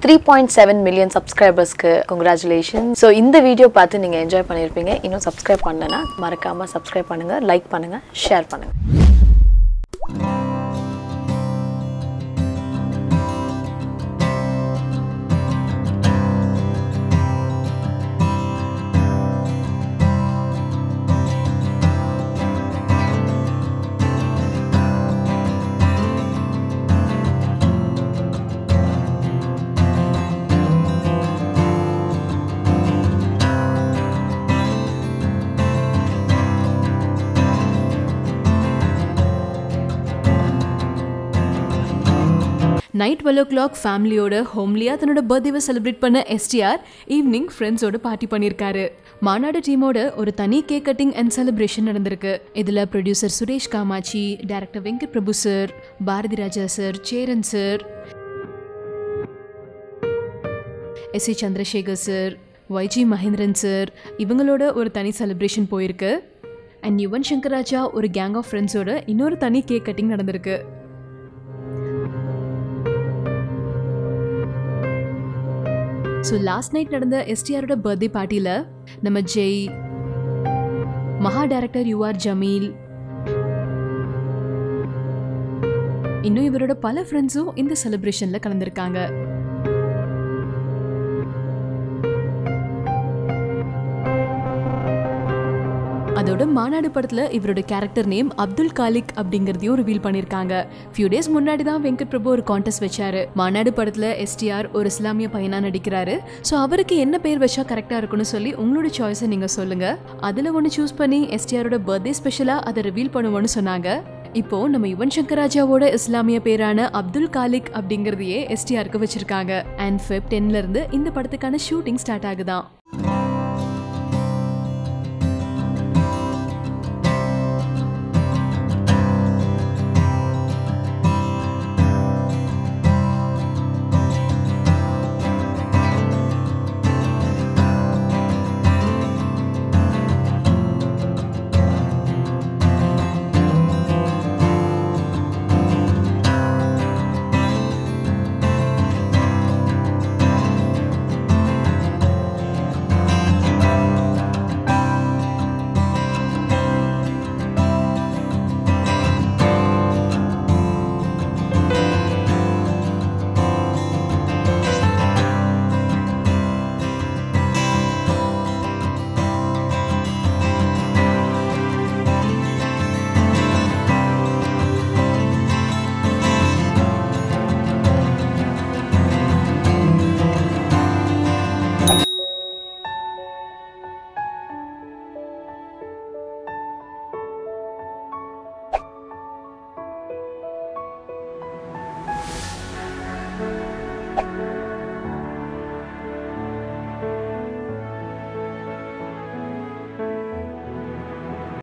three point seven million சப்ஸ்கிரைபர்ஸ்க்கு congratulation so இந்த video பார்த்து நீங்கள் என்ஜாய் பண்ணியிருப்பீங்க இன்னும் சப்ஸ்கிரைப் பண்ணலன்னா மறக்காமல் சப்ஸ்கிரைப் பண்ணுங்கள் லைக் பண்ணுங்கள் ஷேர் பண்ணுங்கள் நைட் டுவெல் ஓ கிளாக் ஃபேமிலியோட ஹோம்லியாக தன்னோட பர்த்டேவை செலிப்ரேட் பண்ண எஸ்டிஆர் ஈவினிங் ஃப்ரெண்ட்ஸோட பார்ட்டி பண்ணியிருக்காரு மாநாடு டீமோட ஒரு தனி கேக் கட்டிங் அண்ட் செலிப்ரேஷன் நடந்திருக்கு இதில் producer Suresh Kamatchi director Venkat Prabhu sir Bharathi Raja sir Cheran sir S A Chandrasekhar sir Y G Mahendran sir இவங்களோட ஒரு தனி செலிப்ரேஷன் போயிருக்கு அண்ட் யுவன் சங்கர் ராஜா ஒரு கேங் ஆஃப் ஃப்ரெண்ட்ஸோட இன்னொரு தனி கேக் கட்டிங் நடந்திருக்கு ஸோ லாஸ்ட் நைட் நடந்த எஸ்டிஆரோட பர்த்டே பார்ட்டியில் நம்ம ஜெய் மகா டைரக்டர் யூஆர் ஜமீல் இன்னும் இவரோட பல ஃப்ரெண்ட்ஸும் இந்த செலிப்ரேஷனில் கலந்துருக்காங்க அதோட மாநாடு படத்துல இவரோட கேரக்டர் நேம் அப்துல் காலிக் அப்படிங்கறதையும் ரிவீல் பண்ணிருக்காங்க ஃபியூ டேஸ் முன்னாடி தான் வெங்கட் பிரபு ஒரு கான்டெஸ்ட் வச்சாரு மாநாடு படத்துல எஸ்டிஆர் ஒரு இஸ்லாமிய பையனா நடிக்கிறாரு ஸோ அவருக்கு என்ன பேர் வச்சா கரெக்டா இருக்கும்னு சொல்லி உங்களோட சாய்ஸை நீங்க சொல்லுங்க அதுல ஒன்று சூஸ் பண்ணி எஸ்டிஆரோட பர்த்டே ஸ்பெஷலா அதை ரிவீல் பண்ணுவோம்னு சொன்னாங்க இப்போ நம்ம யுவன் சங்கர் ராஜாவோட இஸ்லாமிய பேரான அப்துல் காலிக் அப்படிங்கறதையே எஸ்டிஆருக்கு வச்சிருக்காங்க அண்ட் ஃபெப் டென்ல இருந்து இந்த படத்துக்கான ஷூட்டிங் ஸ்டார்ட் ஆகுதான்